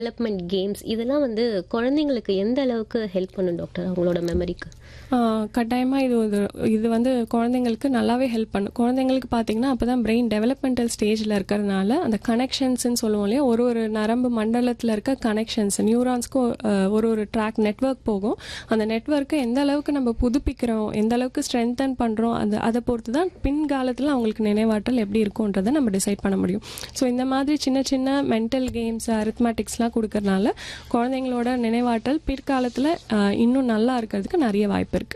development games இதெல்லாம் வந்து குழந்தைங்களுக்கு எந்த அளவுக்கு ஹெல்ப் பண்ணும் டாக்டர் அவங்களோட மெமரிக்கு கட்டாயமாக இது ஒரு இது வந்து குழந்தைங்களுக்கு நல்லாவே ஹெல்ப் பண்ணும் குழந்தைங்களுக்கு பார்த்தீங்கன்னா அப்போ தான் பிரெயின் டெவலப்மெண்டல் ஸ்டேஜில் இருக்கிறதுனால அந்த கனெக்ஷன்ஸ்னு சொல்லுவோம் இல்லையா ஒரு ஒரு நரம்பு மண்டலத்தில் இருக்க கனெக்ஷன்ஸ் நியூரான்ஸ்க்கும் ஒரு ஒரு ட்ராக் நெட்வொர்க் போகும் அந்த நெட்வொர்க்கை எந்த அளவுக்கு நம்ம புதுப்பிக்கிறோம் எந்த அளவுக்கு ஸ்ட்ரென்தன் பண்ணுறோம் அந்த அதை பொறுத்து தான் பின்காலத்தில் அவங்களுக்கு நினைவாற்றல் எப்படி இருக்கும்ன்றதை நம்ம டிசைட் பண்ண முடியும் ஸோ இந்த மாதிரி சின்ன சின்ன மென்டல் கேம்ஸ் அரித்மெட்டிக்ஸ்லாம் கொடுக்கறனால குழந்தைங்களோட நினைவாற்றல் பிற்காலத்தில் இன்னும் நல்லா இருக்கிறதுக்கு நிறைய வாய்ப்பு இருக்குது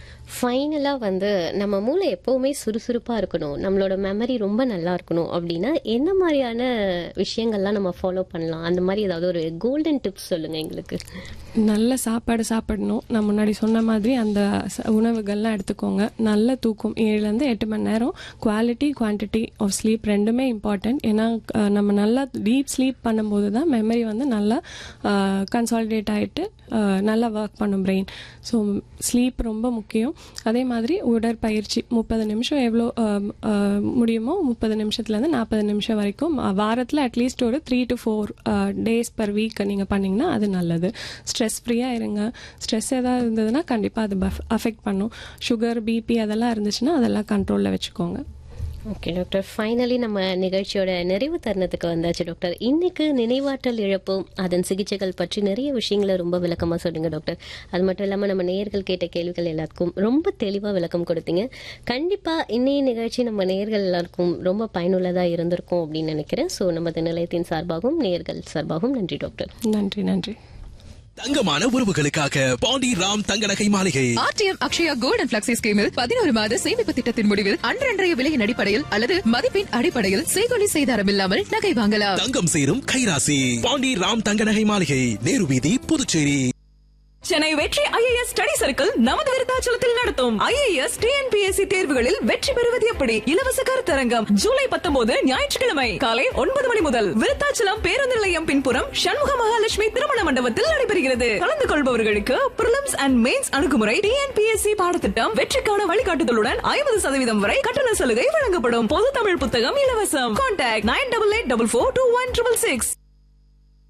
ஃபைனலாக வந்து நம்ம மூளை எப்போவுமே சுறுசுறுப்பாக இருக்கணும் நம்மளோட மெமரி ரொம்ப நல்லா இருக்கணும் அப்படின்னா என்ன மாதிரியான விஷயங்கள்லாம் நம்ம ஃபாலோ பண்ணலாம் அந்த மாதிரி ஏதாவது ஒரு கோல்டன் டிப்ஸ் சொல்லுங்கள் எங்களுக்கு நல்ல சாப்பாடு சாப்பிடணும் நான் முன்னாடி சொன்ன மாதிரி அந்த ச- உணவுகள்லாம் எடுத்துக்கோங்க நல்ல தூக்கம் ஏழுலேருந்து எட்டு மணி நேரம் குவாலிட்டி குவான்டிட்டி ஆஃப் ஸ்லீப் ரெண்டுமே இம்பார்ட்டன்ட் ஏன்னா அஹ், நம்ம நல்லா டீப் ஸ்லீப் பண்ணும்போது தான் மெமரி வந்து நல்லா கன்சாலிடேட் ஆகிட்டு நல்லா ஒர்க் பண்ணும் பிரெயின் ஸோ ஸ்லீப் ரொம்ப முக்கியம் அதே மாதிரி உடற்பயிற்சி முப்பது நிமிஷம் எவ்வளோ அஹ், அஹ், முடியுமோ முப்பது நிமிஷத்துலேருந்து நாற்பது நிமிஷம் வரைக்கும் வாரத்தில் அட்லீஸ்ட் ஒரு three to four days per week நீங்கள் பண்ணிங்கன்னா அது நல்லது ஸ்ட்ரெஸ் ஃப்ரீயாக இருங்க ஸ்ட்ரெஸ் ஏதாவது இருந்ததுன்னா கண்டிப்பாக அது அஃபெக்ட் பண்ணும் சுகர் பிபி அதெல்லாம் இருந்துச்சுன்னா அதெல்லாம் கண்ட்ரோலில் வச்சுக்கோங்க ஓகே டாக்டர் ஃபைனலி நம்ம நிகழ்ச்சியோட நிறைவு தருணத்துக்கு வந்தாச்சு டாக்டர் இன்னைக்கு நினைவாற்றல் இழப்பு அதன் சிகிச்சைகள் பற்றி நிறைய விஷயங்களை ரொம்ப விளக்கமாக சொல்லுங்க டாக்டர் அது மட்டும் இல்லாமல் நம்ம நேயர்கள் கேட்ட கேள்விகள் எல்லாத்துக்கும் ரொம்ப தெளிவாக விளக்கம் கொடுத்தீங்க கண்டிப்பாக இன்னைய நிகழ்ச்சி நம்ம நேயர்கள் எல்லாருக்கும் ரொம்ப பயனுள்ளதாக இருந்திருக்கும் அப்படின்னு நினைக்கிறேன் ஸோ நமது நிலையத்தின் சார்பாகவும் நேயர்கள் சார்பாகவும் நன்றி டாக்டர் நன்றி நன்றி தங்கமான உறவுகளுக்காக பாண்டி ராம் தங்க நகை மாளிகை ஆர்டிஎம் அக்ஷயா கோல்டன் பிளக்ஸி ஸ்கீமில் பதினோரு மாத சேமிப்பு திட்டத்தின் முடிவில் அன்றன்றைய விலையின் அடிப்படையில் அல்லது மதிப்பின் அடிப்படையில் செய்கொலி செய்தாரம் இல்லாமல் நகை வாங்கலாம் தங்கம் சேரும் கைராசி பாண்டி ராம் தங்க நகை மாளிகை நேரு வீதி புதுச்சேரி சென்னை வெற்றி ஐஏஎஸ் ஸ்டடி சர்க்கிள் நமது விருத்தாச்சலத்தில் நடத்தும் ஐஏஎஸ் டிஎன்பிஎஸ்சி தேர்வுகளில் வெற்றி பெறுவது எப்படி இலவச கருத்தரங்கம் ஜூலை பத்தொன்பது ஞாயிற்றுக்கிழமை காலை ஒன்பது மணி முதல் விருத்தாச்சலம் பேருந்து நிலையம் பின்புறம் சண்முக மகாலட்சுமி திருமண மண்டபத்தில் நடைபெறுகிறது கலந்து கொள்பவர்களுக்கு பிரிலிம்ஸ் அண்ட் மெயின்ஸ் அணுகுமுறை டிஎன்பிஎஸ்சி பாடத்திட்டம் வெற்றிக்கான வழிகாட்டுதலுடன் ஐம்பது சதவீதம் வரை கட்டண சலுகை வழங்கப்படும் பொது தமிழ் புத்தகம் இலவசம் contact nine double eight double four two one triple six